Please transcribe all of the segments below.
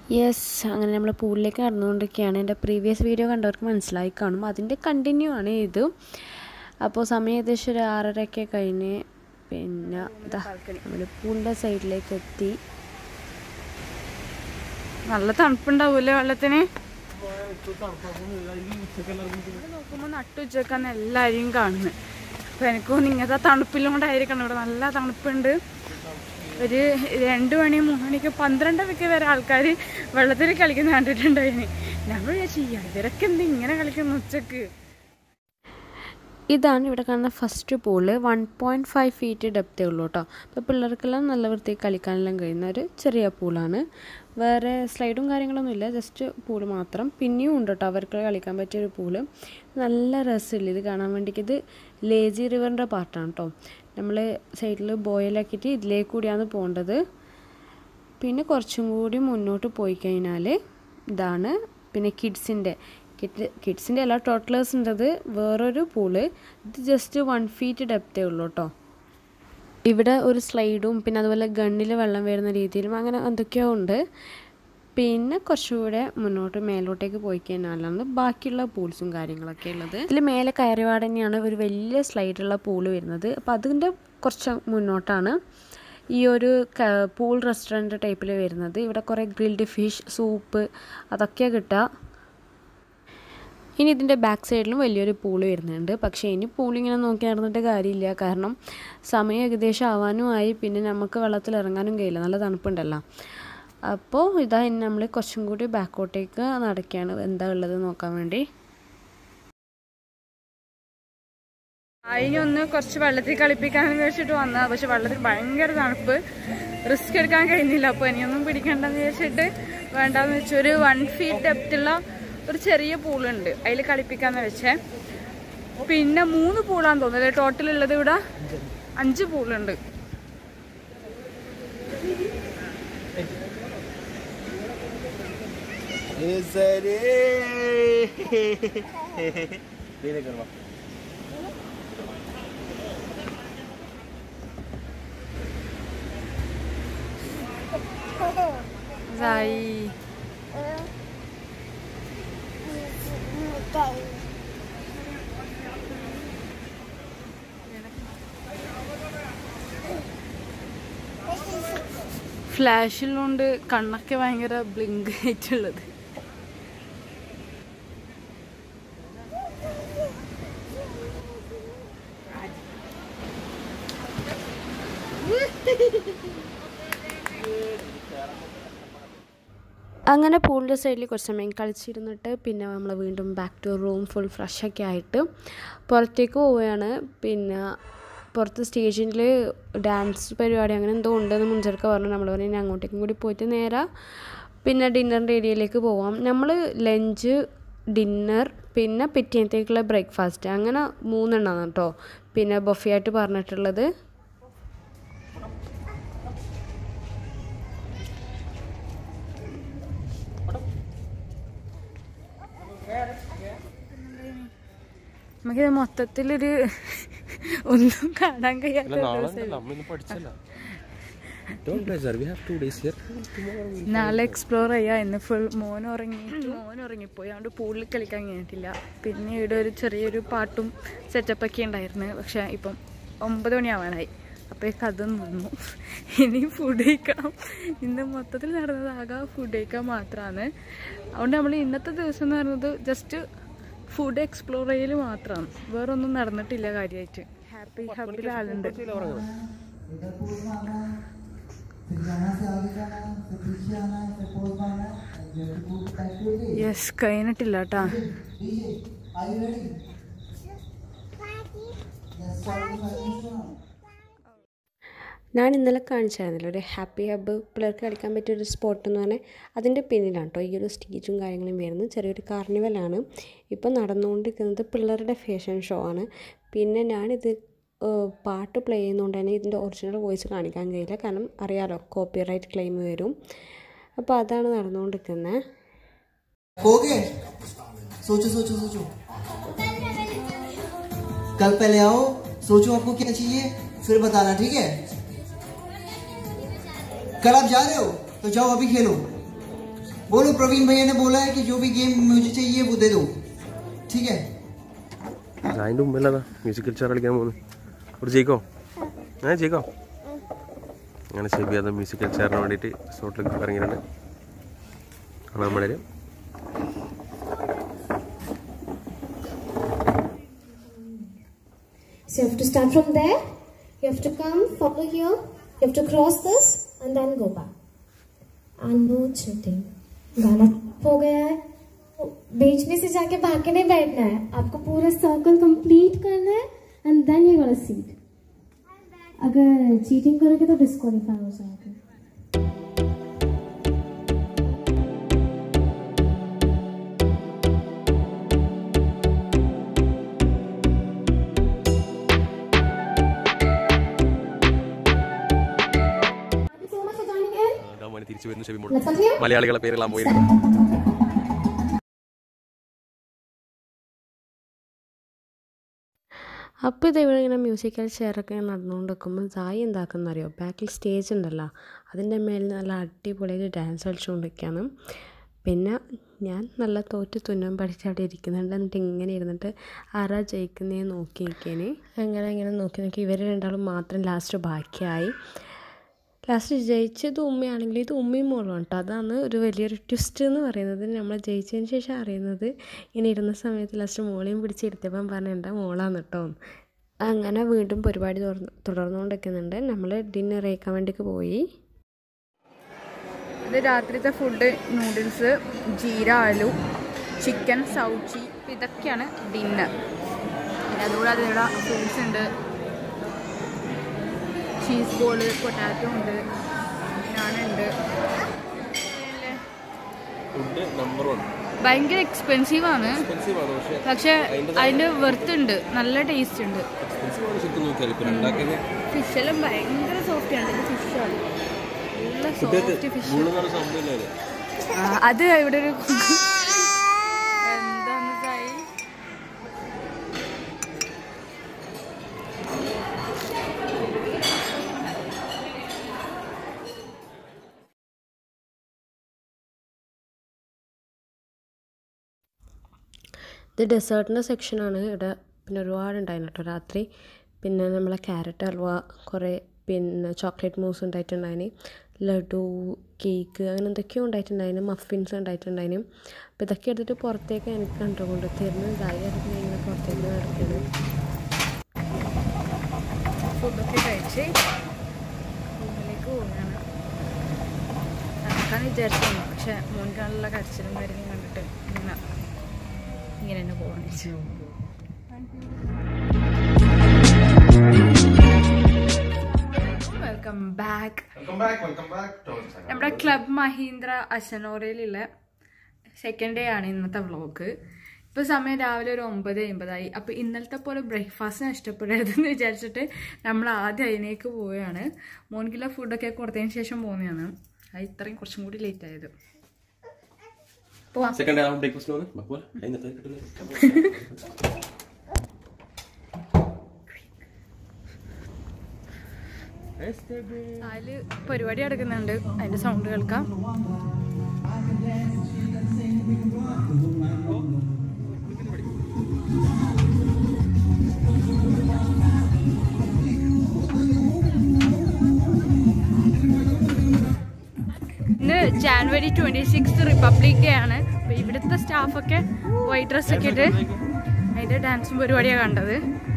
Yes അങ്ങനെ നമ്മൾ പൂളിലേക്ക് നടന്നുകൊണ്ടിരിക്കുകയാണ് എൻ്റെ പ്രീവിയസ് വീഡിയോ കണ്ടവർക്ക് മനസ്സിലായി കാണും അതിൻ്റെ കണ്ടിന്യൂ ആണ് ഇത് അപ്പോൾ സമയം ഏകദേശം ഒരു ആറരയൊക്കെ കഴിഞ്ഞ് പിന്നെ ഇതാ നമ്മൾ പൂളിൻ്റെ സൈഡിലേക്ക് എത്തി നല്ല തണുപ്പുണ്ടാവൂലേ വെള്ളത്തിന് നോക്കുമ്പോ നട്ടുച്ചക്കാന്ന് എല്ലാരെയും കാണുന്നത് അപ്പൊ എനിക്ക് തോന്നുന്നു ഇങ്ങനത്തെ തണുപ്പിലും കൊണ്ടായിരിക്കണം ഇവിടെ നല്ല തണുപ്പുണ്ട് ഒരു രണ്ടു മണി മൂന്ന് മണിക്ക് പന്ത്രണ്ടരയ്ക്ക് വരെ ആൾക്കാർ വെള്ളത്തിൽ കളിക്കുന്ന കണ്ടിട്ടുണ്ടായിന് നമ്മൾ വിചാരിച്ചു ഇവരൊക്കെ എന്ത് ഇങ്ങനെ കളിക്കുന്ന ഉച്ചക്ക് ഇതാണ് ഇവിടെ കാണുന്ന first pool one point five feet ഡെപ്തേ ഉള്ളൂ കേട്ടോ അപ്പോൾ പിള്ളേർക്കെല്ലാം നല്ല വൃത്തിക്ക് കളിക്കാനെല്ലാം കഴിയുന്ന ഒരു ചെറിയ പൂളാണ് വേറെ സ്ലൈഡും കാര്യങ്ങളൊന്നുമില്ല ജസ്റ്റ് പൂള് മാത്രം പിന്നെയും ഉണ്ട് കേട്ടോ അവർക്ക് കളിക്കാൻ പറ്റിയ ഒരു പൂള് നല്ല രസമില്ല ഇത് കാണാൻ വേണ്ടിയിട്ട് ഇത് ലേജി റിവറിൻ്റെ പാർട്ടാണ് കേട്ടോ നമ്മൾ സൈഡിൽ ബോയിലാക്കിയിട്ട് ഇതിലേക്ക് കൂടിയാണ് പോകേണ്ടത് പിന്നെ കുറച്ചും കൂടി മുന്നോട്ട് പോയി കഴിഞ്ഞാൽ ഇതാണ് പിന്നെ കിഡ്സിൻ്റെ കിഡ് കിഡ്സിൻ്റെ അല്ല ടോട്ടലേഴ്സിൻ്റെത് വേറൊരു പൂള് ഇത് ജസ്റ്റ് വൺ ഫീറ്റ് ഡെപ്തേ ഉള്ളൂ കേട്ടോ ഇവിടെ ഒരു സ്ലൈഡും പിന്നെ അതുപോലെ ഗണ്ണിൽ വെള്ളം വരുന്ന രീതിയിലും അങ്ങനെ എന്തൊക്കെയോ ഉണ്ട് പിന്നെ കുറച്ചുകൂടെ മുന്നോട്ട് മേലോട്ടേക്ക് പോയി കഴിഞ്ഞാലാണ് ബാക്കിയുള്ള പൂൾസും കാര്യങ്ങളൊക്കെ ഉള്ളത് ഇതിൽ മേലെ കയറിവാട് തന്നെയാണ് ഒരു വലിയ സ്ലൈഡുള്ള പൂള് വരുന്നത് അപ്പോൾ അതിൻ്റെ കുറച്ച് മുന്നോട്ടാണ് ഈ ഒരു പൂൾ റെസ്റ്റോറൻറ്റ് ടൈപ്പിൽ വരുന്നത് ഇവിടെ കുറേ ഗ്രിൽഡ് ഫിഷ് സൂപ്പ് അതൊക്കെയാണ് കിട്ടുക ഇനി ഇതിൻ്റെ ബാക്ക് സൈഡിലും വലിയൊരു പൂള് വരുന്നുണ്ട് പക്ഷേ ഇനി പൂളിങ്ങനെ നോക്കി നടന്നിട്ട് കാര്യമില്ല കാരണം സമയം ഏകദേശം ആവാനും ആയി പിന്നെ നമുക്ക് വെള്ളത്തിൽ ഇറങ്ങാനും കഴിയില്ല നല്ല തണുപ്പുണ്ടല്ലോ അപ്പോൾ ഇതാ ഇനി നമ്മൾ കുറച്ചും കൂടി ബാക്കോട്ടേക്ക് നടക്കുകയാണ് എന്താ ഉള്ളത് നോക്കാൻ വേണ്ടി അതിനൊന്ന് കുറച്ച് വെള്ളത്തിൽ കളിപ്പിക്കാനെന്ന് വെച്ചിട്ട് വന്നതാ പക്ഷെ വെള്ളത്തിൽ ഭയങ്കര തണുപ്പ് റിസ്ക് എടുക്കാൻ കഴിഞ്ഞില്ല അപ്പോൾ ഇനിയൊന്നും പിടിക്കണ്ടെന്ന് വിചാരിച്ചിട്ട് വേണ്ടാന്ന് വെച്ചാൽ ഒരു വൺ ഫീറ്റ് ഡെപ്തുള്ള ഒരു ചെറിയ പൂളുണ്ട് അതിൽ കളിപ്പിക്കാന്ന് വെച്ചേ പിന്നെ മൂന്ന് പൂളാന്ന് തോന്നുന്നത് ടോട്ടൽ ഉള്ളത് ഇവിടെ അഞ്ച് പൂളുണ്ട് ഇതായി ഫ്ലാഷിലുണ്ട് കണ്ണൊക്കെ ഭയങ്കര ബ്ലിങ്ക് ആയിട്ടുള്ളത് അങ്ങനെ പൂളിൻ്റെ സൈഡിൽ കുറച്ച് സമയം കളിച്ചിരുന്നിട്ട് പിന്നെ നമ്മൾ വീണ്ടും ബാക്ക് ടു റൂം ഫുൾ ഫ്രഷൊക്കെ ആയിട്ട് പുറത്തേക്ക് പോവുകയാണ് പിന്നെ പുറത്ത് സ്റ്റേജിൽ ഡാൻസ് പരിപാടി അങ്ങനെ എന്തോ ഉണ്ടെന്ന് മുൻചെറുക്ക പറഞ്ഞു നമ്മൾ പറഞ്ഞു ഇനി അങ്ങോട്ടേക്കും കൂടി പോയിട്ട് നേരെ പിന്നെ ഡിന്നറിൻ്റെ ഏരിയയിലേക്ക് പോവാം നമ്മൾ ലഞ്ച് ഡിന്നർ പിന്നെ പിറ്റേത്തേക്കുള്ള ബ്രേക്ക്ഫാസ്റ്റ് അങ്ങനെ മൂന്നെണ്ണമാണ് കേട്ടോ പിന്നെ ബൊഫെ ആയിട്ട് പറഞ്ഞിട്ടുള്ളത് നമുക്കിത് മൊത്തത്തിലൊരു ഒന്നും കാണാൻ കഴിയാത്ത നമ്മളിന്ന് പഠിച്ചല്ല Don't pressure. We have two days here. നാളെ എക്സ്പ്ലോർ ചെയ്യാം ഇന്ന് ഫുൾ മോൻ ഉറങ്ങി മോൻ ഉറങ്ങിപ്പോയി അതുകൊണ്ട് പൂളിൽ കളിക്കാൻ കഴിഞ്ഞിട്ടില്ല പിന്നെ ഇവിടെ ഒരു ചെറിയൊരു പാട്ടും സെറ്റപ്പ് ഒക്കെ ഉണ്ടായിരുന്നു പക്ഷെ ഇപ്പം ഒമ്പത് മണിയാവാനായി അപ്പോഴേക്ക് അതും നിന്നു ഇനി ഫുഡ് കഴിക്കണം ഇന്ന് മൊത്തത്തിൽ നടന്നത് ആകെ ഫുഡ് കഴിക്കാൻ മാത്രമാണ് അതുകൊണ്ട് നമ്മൾ ഇന്നത്തെ ദിവസം എന്ന് പറയുന്നത് ജസ്റ്റ് ഫുഡ് എക്സ്പ്ലോർ ചെയ്യൽ മാത്രമാണ് വേറൊന്നും നടന്നിട്ടില്ല കാര്യമായിട്ട് ഹാപ്പി ഹബിൽ ആളുണ്ട് യെസ് കഴിഞ്ഞിട്ടില്ല കേട്ടാ ഞാൻ ഇന്നലെ കാണിച്ചായിരുന്നല്ലോ ഒരു ഹാപ്പി ഹബ്ബ് പിള്ളേർക്ക് കളിക്കാൻ പറ്റിയ ഒരു സ്പോട്ട് എന്ന് പറഞ്ഞാൽ അതിൻ്റെ പിന്നിലാണ് കേട്ടോ ഈ ഒരു സ്റ്റേജും കാര്യങ്ങളും വരുന്നത് ചെറിയൊരു കാർണിവലാണ് ഇപ്പം നടന്നുകൊണ്ടിരിക്കുന്നത് പിള്ളേരുടെ ഫാഷൻ ഷോ ആണ് പിന്നെ ഞാനിത് ഏഹ്, പാട്ട് പ്ലേ ചെയ്യുന്നതുകൊണ്ട് തന്നെ ഇതിൻ്റെ ഒറിജിനൽ വോയിസ് കാണിക്കാൻ കഴിയില്ല കാരണം അറിയാലോ കോപ്പി റൈറ്റ് ക്ലെയിം വരും അപ്പോൾ അതാണ് നടന്നുകൊണ്ടിരിക്കുന്നത് हो गए सोचो सोचो सोचो कल पहले आओ सोचो आपको क्या चाहिए फिर बताना ठीक है कल आप जा रहे हो तो जाओ अभी खेलो बोलो प्रवीण भैया ने बोला है कि जो भी गेम मुझे चाहिए वो दे दो ठीक है അതിൻ്റെ മുമ്പല്ലതാ മ്യൂസിക്കൽ ചെയർ കളിക്കാൻ പോകുന്നു ഒരു ജയിക്കോ ഏ ജയിക്കോ അങ്ങനെ ഷെബി അത് മ്യൂസിക്കൽ ചെയറിന് വേണ്ടിയിട്ട് റിസോർട്ടിലേക്ക് ഇറങ്ങിയിട്ടുണ്ട് കാണാൻ വേണ്ടി So you have to start from there. You have to come, follow here. You have to cross this and then go back. And no cheating. गाना हो गया है बीच में से जाके भाग नहीं बैठना है आपको पूरा सर्कल कंप्लीट करना है and then you gonna seat अगर चीटिंग करोगे तो डिस्क्वालीफाई हो जाओगे Thank you so much for joining in. തിരിച്ചു വരുന്ന ഷെബി Let's continue. മലയാളികളെ പേരെല്ലാം പോയിരിക്കും അപ്പോൾ ഇത് ഇവിടെ ഇങ്ങനെ മ്യൂസിക്കൽ ചെയറൊക്കെ നടന്നുകൊണ്ട് നിൽക്കുമ്പോൾ സായി എന്താക്കുന്ന അറിയോ ബാക്കിൽ സ്റ്റേജ് ഉണ്ടല്ലോ അതിൻ്റെ മേലിൽ നല്ല അടിപൊളിയായിട്ട് ഡാൻസ് കളിച്ചുകൊണ്ടിരിക്കുകയാണ് പിന്നെ ഞാൻ നല്ല തോറ്റ് തുന്നാൻ പഠിച്ച് അവിടെ ഇരിക്കുന്നുണ്ട് എന്നിട്ട് ഇങ്ങനെ ഇരുന്നിട്ട് ആരാ ജയിക്കുന്നതെന്ന് നോക്കി നിൽക്കേനെ അങ്ങനെ ഇങ്ങനെ നോക്കി നോക്കി ഇവർ രണ്ടാളും മാത്രം ലാസ്റ്റ് ബാക്കിയായി ലാസ്റ്റ് ജയിച്ചത് ഉമ്മയാണെങ്കിൽ ഇത് ഉമ്മയും മോളും കേട്ടോ അതാണ് ഒരു വലിയൊരു ട്വിസ്റ്റ് എന്ന് പറയുന്നത് നമ്മൾ ജയിച്ചതിന് ശേഷം അറിയുന്നത് ഇങ്ങനെ ഇരുന്ന സമയത്ത് ലാസ്റ്റ് മോളെയും പിടിച്ചിരുത്തിയപ്പം പറഞ്ഞ എൻ്റെ മോളാണ് കേട്ടോ അങ്ങനെ വീണ്ടും പരിപാടി തുടർന്ന് തുടർന്നുകൊണ്ടിരിക്കുന്നുണ്ട് നമ്മൾ ഡിന്നർ കഴിക്കാൻ വേണ്ടിക്ക് പോയി ഇത് രാത്രിത്തെ food noodles jeera aloo chicken സൗച്ചി ഇതൊക്കെയാണ് ഡിന്നർ പിന്നെ അതുകൂടാതെ ഇവിടെ ഫ്രൂട്ട്സ് ഉണ്ട് ചീസ് ബോള് പൊട്ടാറ്റോ ഉണ്ട് നാനുണ്ട് ഫുഡ് നമ്പർ വൺ ഭയങ്കര എക്സ്പെൻസീവ് ആണ് എക്സ്പെൻസീവ് ആണ് പക്ഷേ പക്ഷെ അതിന്റെ വെർത്ത് ഉണ്ട് നല്ല ടേസ്റ്റ് ഉണ്ട് എക്സ്പെൻസീവ് ആണ് ശരിക്കും നോക്കിയാൽ ഇപ്പം രണ്ടാക്കിയത് ഫിഷ് എല്ലാം ഭയങ്കര സോഫ്റ്റ് ആണ് ഇത് ഫിഷാണ് നല്ല കുട്ടികൾക്ക് സോഫ്റ്റ് ഫിഷ് മൂന്ന് നാല് സംഭവമില്ലേ അത് ഇവിടെ ഒരു എന്താന്ന് സായി ഇത് ഡെസേർട്ടിൻ്റെ സെക്ഷനാണ് ഇവിടെ പിന്നെ ഒരുപാടുണ്ടായിരുന്നു കേട്ടോ രാത്രി പിന്നെ നമ്മളെ ക്യാരറ്റ് ഹൽവ കുറേ പിന്നെ ചോക്ലേറ്റ് മൂസ് ഉണ്ടായിട്ടുണ്ടായിന് ലഡു കേക്ക് അങ്ങനെ എന്തൊക്കെയോ ഉണ്ടായിട്ടുണ്ടായിരുന്നു മഫിൻസ് ഉണ്ടായിട്ടുണ്ടായിരുന്നു അപ്പോൾ ഇതൊക്കെ എടുത്തിട്ട് പുറത്തേക്ക് എനിക്ക് കണ്ടുകൊണ്ട് തരുന്നു ഇതായി അടുത്ത് ഞാൻ ഇങ്ങനെ പുറത്തേക്ക് നടക്കുന്നത് ഫുഡൊക്കെ കഴിച്ച് റൂമിലേക്ക് പോവുകയാണ് നടക്കാൻ വിചാരിച്ചിരുന്നു പക്ഷെ മോൻകാണുള്ള കരച്ചിലും കാര്യങ്ങളും കണ്ടിട്ട് ഇങ്ങനെ ഇങ്ങനെ തന്നെ പോകാൻ വെച്ചു വെൽക്കം ബാക്ക് നമ്മുടെ ക്ലബ് മഹീന്ദ്ര അശനോറയിലുള്ള സെക്കൻഡ് ഡേ ആണ് ഇന്നത്തെ വ്ളോഗ് ഇപ്പോൾ സമയം രാവിലെ ഒരു ഒമ്പത് അമ്പതായി അപ്പോൾ ഇന്നലത്തെ പോലെ ബ്രേക്ക്ഫാസ്റ്റ് നഷ്ടപ്പെടരുതെന്ന് വിചാരിച്ചിട്ട് നമ്മൾ ആദ്യം അതിലേക്ക് പോവുകയാണ് മോൻകില ഫുഡൊക്കെ കൊടുത്തതിന് ശേഷം പോകുന്നതാണ് അത് ഇത്രയും കുറച്ചും കൂടി ലേറ്റ് ആയത് പോവാം സെക്കൻഡ് ആ ബ്രേക്ക്ഫാസ്റ്റ് വന്ന് ബപ്പോൾ അതിനകത്ത് കിട്ടുന്നത് അതില് പരിപാടി നടക്കുന്നുണ്ട് അതിന്റെ സൗണ്ട് കേൾക്കാം ഇന്ന് January twenty six Republic Day ആണ് അപ്പൊ ഇവിടുത്തെ സ്റ്റാഫൊക്കെ വൈറ്റ് ഡ്രസ് ഒക്കെ ഇട്ട് അതിന്റെ ഡാൻസും പരിപാടിയാണ് കണ്ടത്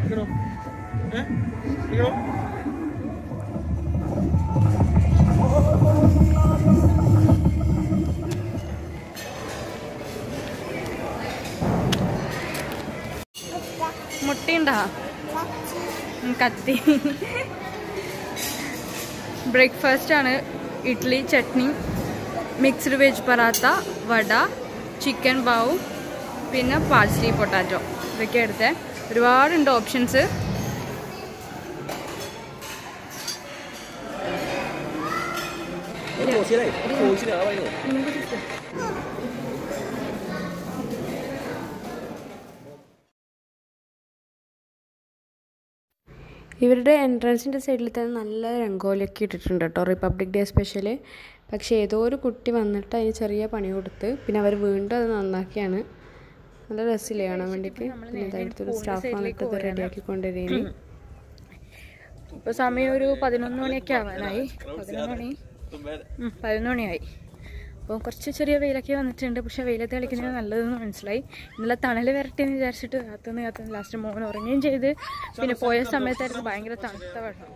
മുട്ടയുണ്ടാ ഉം, കത്തി ബ്രേക്ക്ഫാസ്റ്റ് ആണ് idli chutney mixed veg paratha vada chicken bao പിന്നെ പാഴ്സ്ലി പൊട്ടാറ്റോ ഇതൊക്കെ എടുത്തേ ഒരുപാടുണ്ട് ഓപ്ഷൻസ് ഇവരുടെ എൻട്രൻസിൻ്റെ സൈഡിൽ തന്നെ നല്ല രംഗോലിയൊക്കെ ഇട്ടിട്ടുണ്ട് കേട്ടോ റിപ്പബ്ലിക് ഡേ സ്പെഷ്യൽ പക്ഷേ ഏതോ ഒരു കുട്ടി വന്നിട്ട് അതിന് ചെറിയ പണി കൊടുത്ത് പിന്നെ അവർ വീണ്ടും അത് നന്നാക്കിയാണ് നല്ല രസമില്ലേ കാണാൻ വേണ്ടിയിട്ട് പിന്നെ ഇതായിട്ട് ഒരു സ്റ്റാഫ് വന്നിട്ട് ഇത് റെഡിയാക്കി കൊണ്ടുവരികയും ഇപ്പൊ സമയം ഒരു പതിനൊന്ന് മണിയൊക്കെ ആവാനായി പതിനൊന്ന് മണി ഉം, പതിനൊന്ന് മണിയായി അപ്പോൾ കുറച്ച് ചെറിയ വെയിലൊക്കെ വന്നിട്ടുണ്ട് പക്ഷെ വെയിലത്ത് കളിക്കുന്നത് നല്ലതെന്ന് മനസ്സിലായി ഇന്നലെ തണൽ വരട്ടെ എന്ന് വിചാരിച്ചിട്ട് കാത്തുനിന്ന് കാത്തുനിന്ന് ലാസ്റ്റ് മോൻ ഉറങ്ങുകയും ചെയ്ത് പിന്നെ പോയ സമയത്തായിരുന്നു ഭയങ്കര തണുത്ത വെള്ളം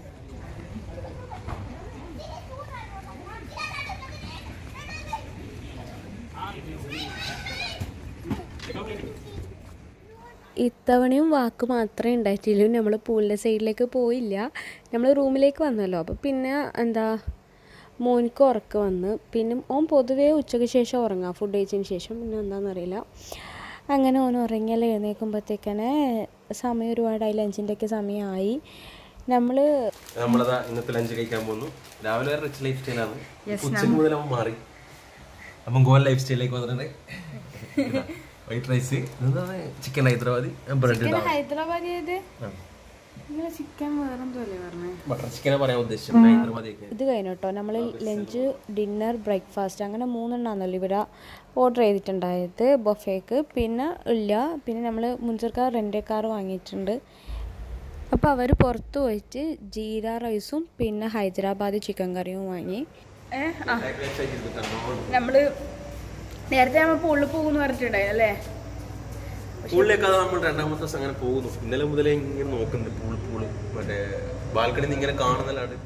ഇത്തവണയും വാക്ക് മാത്രമേ ഉണ്ടായിട്ടുള്ളൂ നമ്മൾ പൂളിൻ്റെ സൈഡിലേക്ക് പോയില്ല നമ്മൾ റൂമിലേക്ക് വന്നല്ലോ അപ്പോൾ പിന്നെ എന്താ മോനിക്ക് ഉറക്കം വന്ന് പിന്നെ ഓൻ പൊതുവേ ഉച്ചയ്ക്ക് ശേഷം ഉറങ്ങാം ഫുഡ് കഴിച്ചതിന് ശേഷം പിന്നെ എന്താണെന്നറിയില്ല അങ്ങനെ ഓൻ ഉറങ്ങിയാൽ എഴുന്നേൽക്കുമ്പോഴത്തേക്കനെ സമയം ഒരുപാടായി ലഞ്ചിൻ്റെ ഒക്കെ സമയമായി നമ്മൾ നമ്മളതാ ഇന്നത്തെ ലഞ്ച് കഴിക്കാൻ പോകുന്നു രാവിലെ വരെ റിച്ച് ലൈഫ് സ്റ്റൈലാണ് ഉച്ചക്ക് മുതൽ അവൻ മാറി അപ്പം ഗോവൻ ലൈഫ് സ്റ്റൈലിലേക്ക് വന്നിട്ടുണ്ട് വൈറ്റ് റൈസ് എന്താണ് ചിക്കൻ ഹൈദരാബാദി ബ്രെഡ് ഹൈദരാബാദ് ചെയ്ത് ചിക്കൻ വേറെന്തോ അല്ലേ പറഞ്ഞത് ബട്ടർ ചിക്കനെ പറയാൻ ഉദ്ദേശിച്ചത് ഹൈദരാബാദി ഒക്കെ ഇത് കഴിഞ്ഞു കേട്ടോ നമ്മൾ ലഞ്ച് ഡിന്നർ ബ്രേക്ക്ഫാസ്റ്റ് അങ്ങനെ മൂന്നെണ്ണമാണല്ലോ ഇവിടെ ഓർഡർ ചെയ്തിട്ടുണ്ടായത് ബൊഫേക്ക് പിന്നെ ഇല്ല പിന്നെ നമ്മൾ മുൻചർക്കാർ റെൻ്റ് കാർ വാങ്ങിയിട്ടുണ്ട് അപ്പോൾ അവർ പുറത്ത് പോയിട്ട് ജീര റൈസും പിന്നെ ഹൈദരാബാദി ചിക്കൻ കറിയും വാങ്ങി ഏ ആ നമ്മള് നേരത്തെ നമ്മൾ പൂളിൽ പോകുന്നു പറഞ്ഞിട്ടുണ്ടായി അല്ലേ പൂളിലേക്ക് അത് നമ്മൾ രണ്ടാമത്തെ ദിവസം അങ്ങനെ പോകുന്നു ഇന്നലെ മുതലേ ഇങ്ങനെ നോക്കുന്നുണ്ട് പൂള് പൂള് മറ്റേ ബാൽക്കണിയിൽ നിന്ന് ഇങ്ങനെ കാണുന്നല്ലാണ്ട്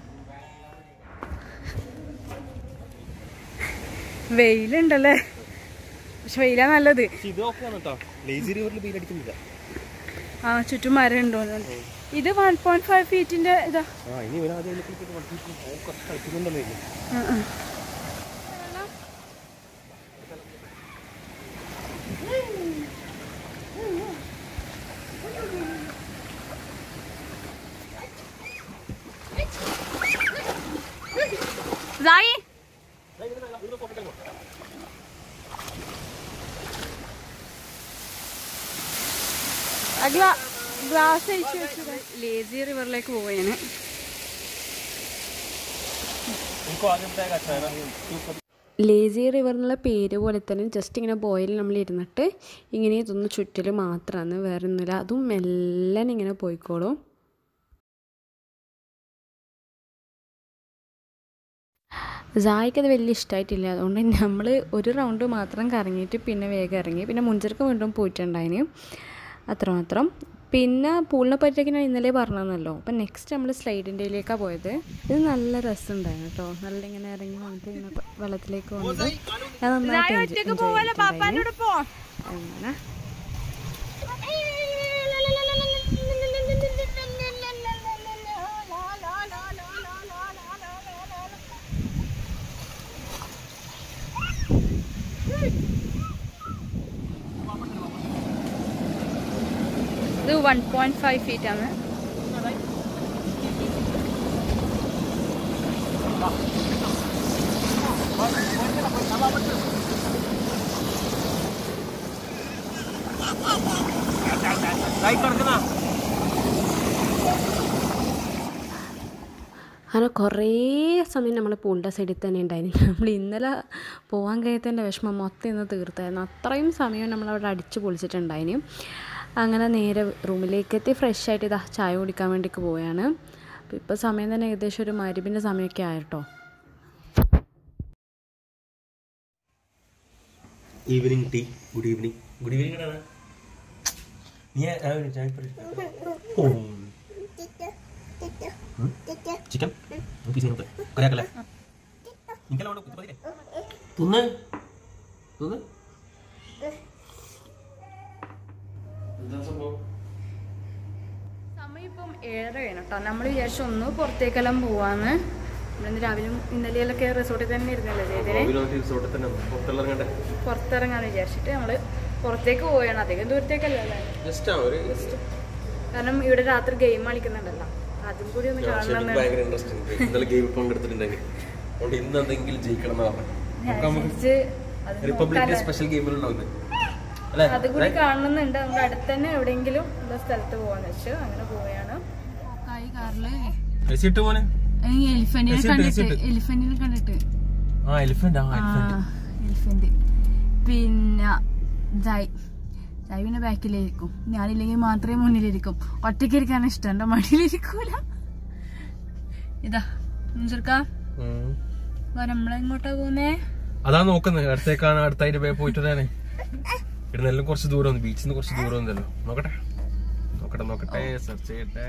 വെയിലുണ്ടല്ലേ പക്ഷെ വെയിലാ നല്ലത് ഇത് ഓക്കെ ആണ് കേട്ടോ ലേസി റിവറിൽ പെയിൻ അടിക്കുന്നില്ല ആ ചുറ്റും മരം ഉണ്ടോ ഇത് വൺ പോയിന്റ് ഫൈവ് ഫീറ്റിന്റെ ഇതാ ആ ഇനി ഇവൻ ആദ്യം കുറച്ച് കളിക്കുന്നുണ്ടല്ലോ ഇനി. ആ, ആ. സായി ഗ്ലാസ് അയച്ചു വെച്ചത് ലേസി റിവറിലേക്ക് പോവുകയാണ് ലേസി റിവർ എന്നുള്ള പേര് പോലെ തന്നെ ജസ്റ്റ് ഇങ്ങനെ ബോയിൽ നമ്മൾ ഇരുന്നിട്ട് ഇങ്ങനെ ഇതൊന്ന് ചുറ്റൽ മാത്രമാണ് വേറെ ഒന്നുമില്ല അതും മെല്ലനെ ഇങ്ങനെ പോയിക്കോളും സായിക്ക് അത് വലിയ ഇഷ്ടമായിട്ടില്ല അതുകൊണ്ട് നമ്മൾ ഒരു റൗണ്ട് മാത്രം കറങ്ങിയിട്ട് പിന്നെ വേഗം ഇറങ്ങി പിന്നെ മുഞ്ചർക്ക് വീണ്ടും പോയിട്ടുണ്ടായിന് അത്രമാത്രം പിന്നെ പൂളിനെ പറ്റിയൊക്കെ ഞാൻ ഇന്നലെ പറഞ്ഞതെന്നല്ലോ അപ്പം നെക്സ്റ്റ് നമ്മൾ സ്ലൈഡിൻ്റെയിലേക്കാണ് പോയത് ഇത് നല്ല രസമുണ്ടായിരുന്നു കേട്ടോ നല്ല ഇങ്ങനെ ഇറങ്ങി വന്നിട്ട് ഇങ്ങനെ വെള്ളത്തിലേക്ക് വന്നത് ഞാൻ നന്നായിട്ട് enjoy- enjoy ചെയ്തിട്ടുണ്ടായിരുന്നു. അങ്ങനെ ഇത് വൺ പോയിന്റ് ഫൈവ് ഫീറ്റ് ആണ് അങ്ങനെ കുറേ സമയം നമ്മൾ പൂണ്ട സൈഡിൽ തന്നെ ഉണ്ടായിരുന്നു നമ്മൾ ഇന്നലെ പോകാൻ കഴിയാത്തതിൻ്റെ വിഷമം മൊത്തം ഇന്ന് തീർത്തായിരുന്നു അത്രയും സമയം നമ്മളവിടെ അടിച്ച് പൊളിച്ചിട്ടുണ്ടായിന് അങ്ങനെ നേരെ റൂമിലേക്ക് എത്തി ഫ്രഷ് ആയിട്ട് ഇതാ ചായ കുടിക്കാൻ വേണ്ടിക്ക് പോവുകയാണ് അപ്പോൾ ഇപ്പോൾ സമയം തന്നെ ഏകദേശം ഒരു മരുവിൻ്റെ സമയമൊക്കെ ആയിട്ടോ evening tea good evening good evening ആണ് നീ ആ- ആ ഒരു ചായ പറ. ഓ. ഉം? ചിക്കൻ ഒരു പീസ് ഇങ്ങോട്ട്. കറിയാക്കല്ലേ? നിനക്കെല്ലാം വേണ്ട, കുത്തി മതിയില്ലേ? തിന്ന് തിന്ന് എന്താ സംഭവം സമയം ഇപ്പം ഏഴര വേണം കേട്ടോ നമ്മൾ വിചാരിച്ചു ഒന്ന് പുറത്തേക്കെല്ലാം പോവാന്ന് നമ്മളിന്ന് രാവിലെ ഇന്നലെയൊക്കെ റിസോർട്ടിൽ തന്നെ ഇരുന്നല്ലേ ചെയ്തേ റിസോർട്ടിൽ തന്നെ പുറത്തുള്ളറങ്ങണ്ടേ പുറത്തിറങ്ങാന്ന് വിചാരിച്ചിട്ട് നമ്മൾ പുറത്തേക്ക് പോവുകയാണ് അധികം ദൂരത്തേക്കല്ല അല്ലേ ജസ്റ്റ് ആ ഒരു കാരണം ഇവിടെ രാത്രി ഗെയിം കളിക്കുന്നുണ്ടല്ലോ അതും കൂടി ഒന്ന് പക്ഷേ കാണണം എനിക്ക് ഭയങ്കര ഇൻട്രസ്റ്റ് ഉണ്ട് ഇന്നലെ ഗെയിം പങ്കെടുത്തിട്ടുണ്ടെങ്കിൽ അതുകൊണ്ട് ഇന്ന് എന്തെങ്കിലും ജയിക്കണം എന്ന് പറഞ്ഞു നമുക്ക് നമുക്ക് വിചാരിച്ച് അത് റിപ്പബ്ലിക് സ്പെഷ്യൽ ഗെയിമിലുണ്ടാവില്ലേ അല്ലേ അതും കൂടി കാണണമെന്നുണ്ട് നമ്മുടെ അടുത്ത് തന്നെ എവിടെയെങ്കിലും ഉള്ള സ്ഥലത്ത് പോവാന്ന് വെച്ചു അങ്ങനെ പോവുകയാണ് കാറില് എ സി ഇട്ട് മോനെ എലിഫന്റിനെ രസമുണ്ട്, കണ്ടിട്ട് രസമുണ്ട്. എലിഫന്റിനെ കണ്ടിട്ട് ആ എലിഫന്റ് ആ ആ എലിഫന്റ് എലിഫന്റ് പിന്നെ ജായ് ജായ് പിന്നെ ബാക്കിലിരിക്കും ഞാനില്ലെങ്കിൽ മാത്രമേ മുന്നിലിരിക്കും ഒറ്റയ്ക്ക് ഇരിക്കാൻ ഇഷ്ടം എന്റെ മടിയിലിരിക്കൂല ഇതാ മുൻസർക്ക നമ്മളെങ്ങോട്ടാ പോകുന്നേ അതാ നോക്കുന്നത് അടുത്തേക്കാണ് അടുത്തായിട്ട് പോയി പോയിട്ട് വരാനേ ഇവിടുന്നെല്ലാം കുറച്ച് ദൂരം ഉണ്ട് ബീച്ചിൽ നിന്ന് കുറച്ച് ദൂരം ഉണ്ടല്ലോ നോക്കട്ടെ നോക്കട്ടെ നോക്കട്ടെ സെർച്ച് ചെയ്യട്ടെ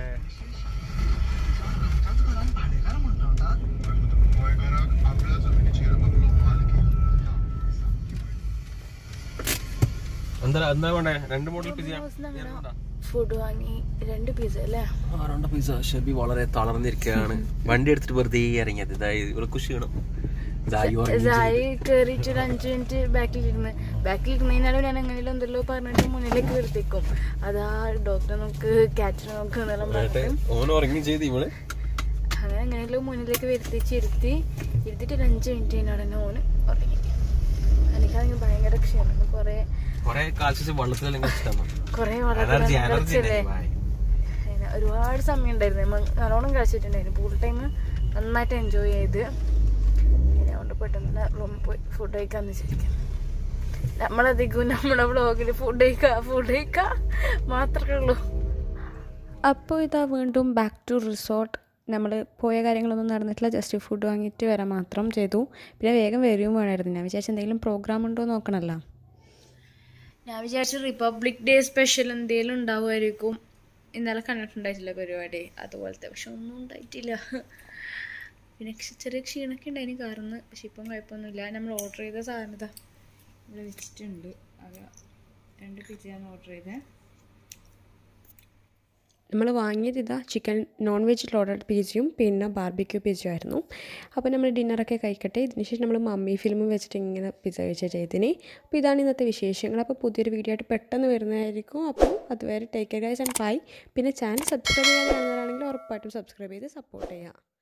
എന്താ എന്താ വേണ്ടേ രണ്ട് മോഡൽ പിസ ഫുഡ് വാങ്ങി രണ്ട് പിസ്സ അല്ലേ ആറാണ്ട പിസ ഷെബി വളരെ തളർന്നിരിക്കുകയാണ് വണ്ടി എടുത്തിട്ട് വെറുതെ ഇറങ്ങിയത് ഇതായി ഇവർക്ക് ക്ഷീണം ഇതായി ഉറങ്ങി ജായി കേറിയിട്ട് ഒരു അഞ്ചു മിനിറ്റ് ബാക്കിലിരുന്ന് ബാക്കിലിരുന്നതിനാലും ഞാൻ എങ്ങനെയും എന്തെല്ലോ പറഞ്ഞിട്ട് മുന്നിലേക്ക് വരുത്തിക്കും അതാ ഡോക്ടർ നമുക്ക് ക്യാറ്റ് നോക്ക് എന്നെല്ലാം എന്നിട്ട് പറഞ്ഞിട്ട് ഓൻ ഉറങ്ങി ചെയ്ത് ഇവള് അങ്ങനെ എങ്ങനെയല്ലോ മുന്നിലേക്ക് വരുത്തിച്ച് ഇരുത്തി ഇരുത്തിട്ട് ഒരു അഞ്ച് മിനിറ്റ് കഴിഞ്ഞാൽ തന്നെ ഓന് ഉറങ്ങി എനിക്കാണെങ്കിൽ ഭയങ്കര ക്ഷീണം കുറെ കൊറേ കാൽസ്യം വെള്ളത്തിലെല്ലാം കളിച്ചിട്ടാണ് കുറെ എനർജി വളരെ എനർജി കളിച്ചല്ലേ അതിന് ഒരുപാട് സമയം ഉണ്ടായിരുന്നു നമ്മ നല്ലോണം കളിച്ചിട്ടുണ്ടായിരുന്നു ഫുൾ ടൈം നന്നായിട്ട് എൻജോയ് ചെയ്ത് പിന്നെ അതുകൊണ്ട് പെട്ടെന്ന് റൂമിൽ പോയി ഫുഡ് കഴിക്കാന്ന് വിചാരിക്കാം നമ്മളധികവും നമ്മുടെ വ്ളോഗിൽ ഫുഡ് കഴിക്കുക ഫുഡ് കഴിക്കുക മാത്രമേ ഉള്ളൂ അപ്പോൾ ഇതാ വീണ്ടും ബാക്ക് ടു റിസോർട്ട് നമ്മൾ പോയ കാര്യങ്ങളൊന്നും നടന്നിട്ടില്ല ജസ്റ്റ് ഫുഡ് വാങ്ങിയിട്ട് വരാൻ മാത്രം ചെയ്തു പിന്നെ വേഗം വരികയും വേണമായിരുന്നു ഞാൻ വിചാരിച്ചു എന്തെങ്കിലും പ്രോഗ്രാം ഉണ്ടോ എന്ന് നോക്കണമല്ലോ ഞാൻ വിചാരിച്ചു റിപ്പബ്ലിക് ഡേ സ്പെഷ്യൽ എന്തെങ്കിലും ഉണ്ടാവുമായിരിക്കും ഇന്നലെ കണ്ടിട്ടുണ്ടായിട്ടില്ല പരിപാടി അതുപോലത്തെ പക്ഷെ ഒന്നും ഉണ്ടായിട്ടില്ല പിന്നെ ക്ഷ- ചെറിയ ക്ഷീണമൊക്കെ ഉണ്ടായിന് കാരണം പക്ഷെ ഇപ്പം കുഴപ്പമൊന്നുമില്ല നമ്മൾ ഓർഡർ ചെയ്ത സാധനം ഇതാ ഇവിടെ വെച്ചിട്ടുണ്ട് അത് രണ്ട് പിzzയാണ് ഓർഡർ ചെയ്തത് നമ്മൾ വാങ്ങിയത് ഇതാ ചിക്കൻ നോൺ വെജ് ലോഡഡ് പിസയും പിന്നെ ബാർബിക്യൂ പിസയും ആയിരുന്നു അപ്പോൾ നമ്മൾ ഡിന്നറൊക്കെ കഴിക്കട്ടെ ഇതിന് ശേഷം നമ്മൾ മമ്മി ഫിലിം വെച്ചിട്ട് ഇങ്ങനെ പിസ കഴിച്ച ചെയ്തിന് അപ്പോൾ ഇതാണ് ഇന്നത്തെ വിശേഷങ്ങൾ അപ്പോൾ പുതിയൊരു വീഡിയോ ആയിട്ട് പെട്ടെന്ന് വരുന്നതായിരിക്കും അപ്പോൾ അതുവരെ take care guys and bye പിന്നെ ചാനൽ സബ്സ്ക്രൈബ് ചെയ്യാൻ കാണുന്നവരാണെങ്കിൽ ഉറപ്പായിട്ടും സബ്സ്ക്രൈബ് ചെയ്ത് സപ്പോർട്ട് ചെയ്യുക